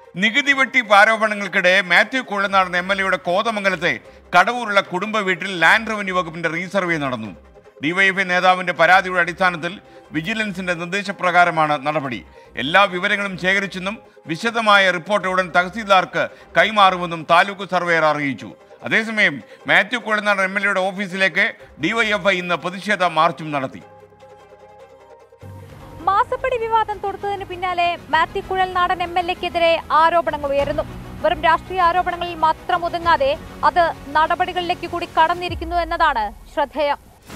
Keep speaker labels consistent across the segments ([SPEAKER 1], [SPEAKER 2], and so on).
[SPEAKER 1] നികുതി വെട്ടിപ്പ് ആരോപണങ്ങൾക്കിടെ മാത്യു കുഴൽനാടൻ എം എൽ എയുടെ കോതമംഗലത്തെ കടവൂരുള്ള കുടുംബ വീട്ടിൽ ലാൻഡ് റവന്യൂ വകുപ്പിന്റെ റീസർവേ നടന്നു ഡിവൈഎഫ്ഐ നേതാവിന്റെ പരാതിയുടെ അടിസ്ഥാനത്തിൽ വിജിലൻസിന്റെ നിർദ്ദേശപ്രകാരമാണ് നടപടി എല്ലാ വിവരങ്ങളും ശേഖരിച്ചെന്നും വിശദമായ റിപ്പോർട്ട് ഉടൻ തഹസീൽദാർക്ക് കൈമാറുമെന്നും താലൂക്ക് സർവേയർ അറിയിച്ചു അതേസമയം മാത്യു കുഴൽനാടൻ എം എൽ എയുടെ ഓഫീസിലേക്ക് ഡിവൈഎഫ്ഐ ഇന്ന് പ്രതിഷേധ മാർച്ചും നടത്തി
[SPEAKER 2] മാസപ്പടി വിവാദം തൊടുത്തതിന് പിന്നാലെ മാത്യു കുഴൽനാടൻ എം എൽ എക്കെതിരെ ആരോപണങ്ങൾ ഉയരുന്നു വെറും രാഷ്ട്രീയ ആരോപണങ്ങളിൽ മാത്രം ഒതുങ്ങാതെ അത് നടപടികളിലേക്ക് കൂടി കടന്നിരിക്കുന്നു എന്നതാണ് ശ്രദ്ധേയം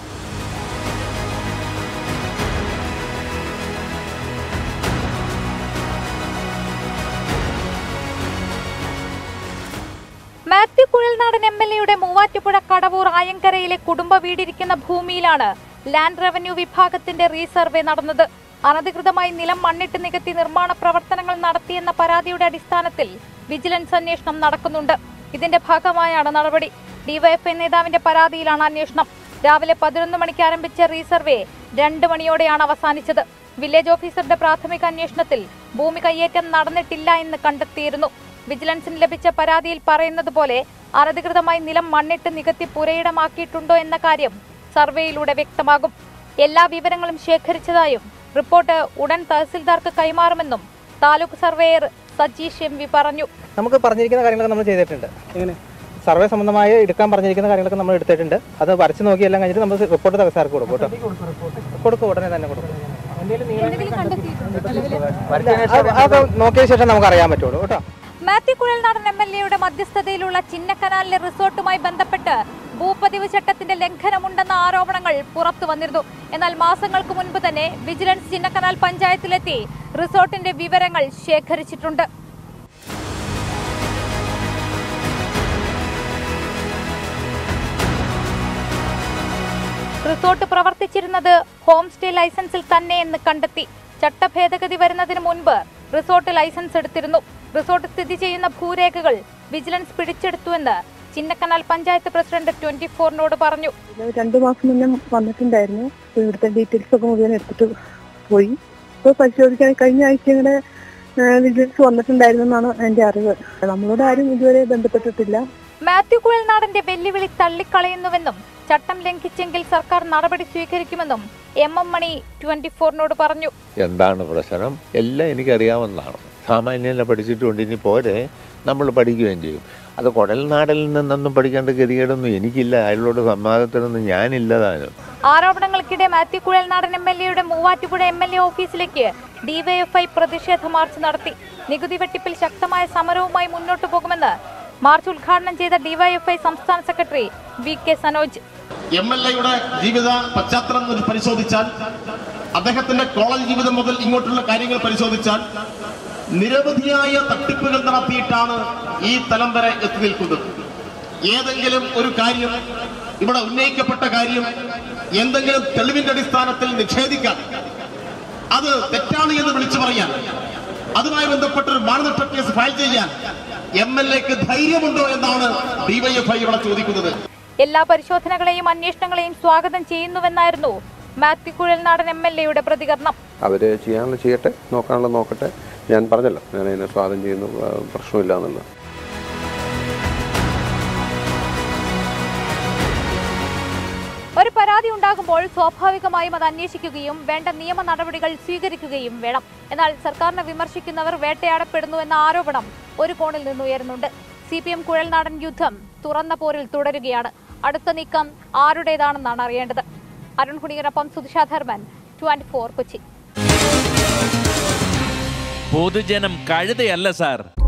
[SPEAKER 2] മാത്യു കുഴൽനാടൻ എം എൽ എയുടെ മൂവാറ്റുപുഴ കടവൂർ ആയങ്കരയിലെ കുടുംബ വീടിരിക്കുന്ന ഭൂമിയിലാണ് ലാൻഡ് റവന്യൂ വിഭാഗത്തിന്റെ റീസർവേ നടന്നത് അനധികൃതമായി നിലം മണ്ണിട്ട് നികത്തി നിർമ്മാണ പ്രവർത്തനങ്ങൾ നടത്തിയെന്ന പരാതിയുടെ അടിസ്ഥാനത്തിൽ വിജിലൻസ് അന്വേഷണം നടക്കുന്നുണ്ട് ഇതിന്റെ ഭാഗമായാണ് നടപടി ഡിവൈഎഫ്ഐ നേതാവിന്റെ പരാതിയിലാണ് അന്വേഷണം രാവിലെ പതിനൊന്ന് മണിക്ക് ആരംഭിച്ച റീസർവേ രണ്ട് മണിയോടെയാണ് അവസാനിച്ചത് വില്ലേജ് ഓഫീസറുടെ പ്രാഥമിക അന്വേഷണത്തിൽ ഭൂമി കയ്യേറ്റം നടന്നിട്ടില്ല എന്ന് കണ്ടെത്തിയിരുന്നു വിജിലൻസിന് ലഭിച്ച പരാതിയിൽ പറയുന്നത് പോലെ അനധികൃതമായി നിലം മണ്ണിട്ട് നികത്തി പുരയിടമാക്കിയിട്ടുണ്ടോ എന്ന കാര്യം സർവേയിലൂടെ വ്യക്തമാകും എല്ലാ വിവരങ്ങളും ശേഖരിച്ചതായും റിപ്പോർട്ട് ഉടൻ തഹസിൽദാർക്ക് കൈമാറുമെന്നും taluk surveyor Sajeesh M V പറഞ്ഞു
[SPEAKER 3] നമുക്ക് പറഞ്ഞിരിക്കുന്ന കാര്യങ്ങളൊക്കെ നമ്മൾ ചെയ്തിട്ടുണ്ട് എങ്ങനെ സർവേ സംബന്ധമായി എടുക്കാൻ പറഞ്ഞിരിക്കുന്ന കാര്യങ്ങളൊക്കെ നമ്മൾ എടുത്തിട്ടുണ്ട് അത് വരച്ച് നോക്കി എല്ലാം കഴിഞ്ഞിട്ട് നമ്മൾ റിപ്പോർട്ട് തകസാർക്ക് കൊടുക്കും കേട്ടോ കൊടുക്കും ഉടനെ തന്നെ കൊടുക്കും അത് അത് നോക്കിയ ശേഷം നമുക്ക് അറിയാൻ പറ്റുള്ളൂ കേട്ടോ
[SPEAKER 2] മാത്യു കുഴൽനാടൻ എം എൽ എയുടെ മധ്യസ്ഥതയിലുള്ള ചിന്നക്കനാലിലെ റിസോർട്ടുമായി ബന്ധപ്പെട്ട് ഭൂപതിവ് ചട്ടത്തിന്റെ ലംഘനമുണ്ടെന്ന ആരോപണങ്ങൾ പുറത്തു വന്നിരുന്നു എന്നാൽ മാസങ്ങൾക്ക് മുൻപ് തന്നെ വിജിലൻസ് ചിന്നക്കനാൽ പഞ്ചായത്തിലെത്തി റിസോർട്ടിന്റെ വിവരങ്ങൾ ശേഖരിച്ചിട്ടുണ്ട് റിസോർട്ട് പ്രവർത്തിച്ചിരുന്നത് ഹോം സ്റ്റേ ലൈസൻസിൽ തന്നെ എന്ന് കണ്ടെത്തി ചട്ടഭേദഗതി വരുന്നതിന് മുൻപ് റിസോർട്ട് ലൈസൻസ് എടുത്തിരുന്നു റിസോർട്ട് സ്ഥിതി ചെയ്യുന്ന ഭൂരേഖകൾ വിജിലൻസ് പിടിച്ചെടുത്തുവെന്ന് ചിന്നക്കനാൽ പഞ്ചായത്ത് പ്രസിഡന്റ് ട്വന്റി ഫോറിനോട് പറഞ്ഞു
[SPEAKER 4] ഇത് രണ്ടു മാസം മുന്നേ വന്നിട്ടുണ്ടായിരുന്നു അപ്പൊ ഇവിടുത്തെ ഡീറ്റെയിൽസ് ഒക്കെ മുഴുവൻ എടുത്തിട്ട് പോയി ഇപ്പൊ പരിശോധിക്കാൻ കഴിഞ്ഞ ആഴ്ച ഇങ്ങനെ വിജിലൻസ് വന്നിട്ടുണ്ടായിരുന്നു എന്നാണ് എന്റെ അറിവ് നമ്മളോട് ആരും ഇതുവരെ ബന്ധപ്പെട്ടിട്ടില്ല
[SPEAKER 2] മാത്യു കുഴൽനാടന്റെ വെല്ലുവിളി തള്ളിക്കളയുന്നുവെന്നും ചട്ടം ലംഘിച്ചെങ്കിൽ സർക്കാർ നടപടി സ്വീകരിക്കുമെന്നും എം എം മണി ട്വന്റി ഫോറിനോട് പറഞ്ഞു
[SPEAKER 5] എന്താണ് പ്രശ്നം എല്ലാം എനിക്കറിയാവുന്നതാണ് സാമാന്യനെ പഠിച്ചിട്ടുണ്ട് ഇനി പോരെ നമ്മൾ പഠിക്കുകയും ചെയ്യും അത് കുടൽനാടിൽ നിന്നൊന്നും പഠിക്കേണ്ട ഗതികേടൊന്നും എനിക്കില്ല അയാളോട് സമ്മാനത്തിനൊന്നും ഞാനില്ലതാനും
[SPEAKER 2] ആരോപണങ്ങൾക്കിടെ മാത്യു കുഴൽനാടൻ എം എൽ എയുടെ മൂവാറ്റുപുഴ എം എൽ എ ഓഫീസിലേക്ക് ഡിവൈഎഫ്ഐ പ്രതിഷേധ മാർച്ച് നടത്തി നികുതി വെട്ടിപ്പിൽ ശക്തമായ സമരവുമായി മുന്നോട്ടു പോകുമെന്ന് മാർച്ച് ഉദ്ഘാടനം ചെയ്ത ഡിവൈഎഫ്ഐ സംസ്ഥാന secretary V K Sanoj
[SPEAKER 6] M L എയുടെ ജീവിത പശ്ചാത്തലം ഒന്ന് പരിശോധിച്ചാൽ അദ്ദേഹത്തിന്റെ കോളേജ് ജീവിതം മുതൽ ഇങ്ങോട്ടുള്ള കാര്യങ്ങൾ പരിശോധിച്ചാൽ നിരവധിയായ തട്ടിപ്പുകൾ നടത്തിയിട്ടാണ് ഈ തലം വരെ എത്തി നിൽക്കുന്നത് ഏതെങ്കിലും ഒരു കാര്യം ഇവിടെ ഉന്നയിക്കപ്പെട്ട കാര്യം എന്തെങ്കിലും തെളിവിന്റെ അടിസ്ഥാനത്തിൽ നിഷേധിക്കാൻ അത് തെറ്റാണ് എന്ന് വിളിച്ചു പറയാൻ അതുമായി ബന്ധപ്പെട്ട ഒരു മാനനഷ്ട കേസ് ഫയൽ ചെയ്യാൻ എം എൽ എക്ക് ധൈര്യമുണ്ടോ എന്നാണ് ഡിവൈഎഫ്ഐ ഇവിടെ ചോദിക്കുന്നത്
[SPEAKER 2] എല്ലാ പരിശോധനകളെയും അന്വേഷണങ്ങളെയും സ്വാഗതം ചെയ്യുന്നുവെന്നായിരുന്നു മാത്യു കുഴൽനാടൻ എം എൽ എയുടെ പ്രതികരണം
[SPEAKER 7] അവർ ചെയ്യാനുള്ള ചെയ്യട്ടെ നോക്കാനുള്ള നോക്കട്ടെ ഞാൻ പറഞ്ഞല്ലോ ഞാൻ അതിനെ സ്വാഗതം ചെയ്യുന്നു ആ, പ്രശ്നമില്ല എന്നുള്ളത്
[SPEAKER 2] ഒരു പരാതി ഉണ്ടാകുമ്പോൾ സ്വാഭാവികമായും അത് അന്വേഷിക്കുകയും വേണ്ട നിയമ നടപടികൾ സ്വീകരിക്കുകയും വേണം എന്നാൽ സർക്കാരിനെ വിമർശിക്കുന്നവർ വേട്ടയാടപ്പെടുന്നു എന്ന ആരോപണം ഒരു കോണിൽ നിന്ന് ഉയരുന്നുണ്ട് സി പി എം കുഴൽനാടൻ യുദ്ധം തുറന്ന പോരിൽ തുടരുകയാണ് അടുത്ത നീക്കം ആരുടേതാണെന്നാണ് അറിയേണ്ടത് അരുൺ ഹുണിയനൊപ്പം സുധിഷ ധർമ്മൻ ട്വന്റി ഫോർ കൊച്ചി
[SPEAKER 8] പൊതുജനം കഴുതയല്ല സാർ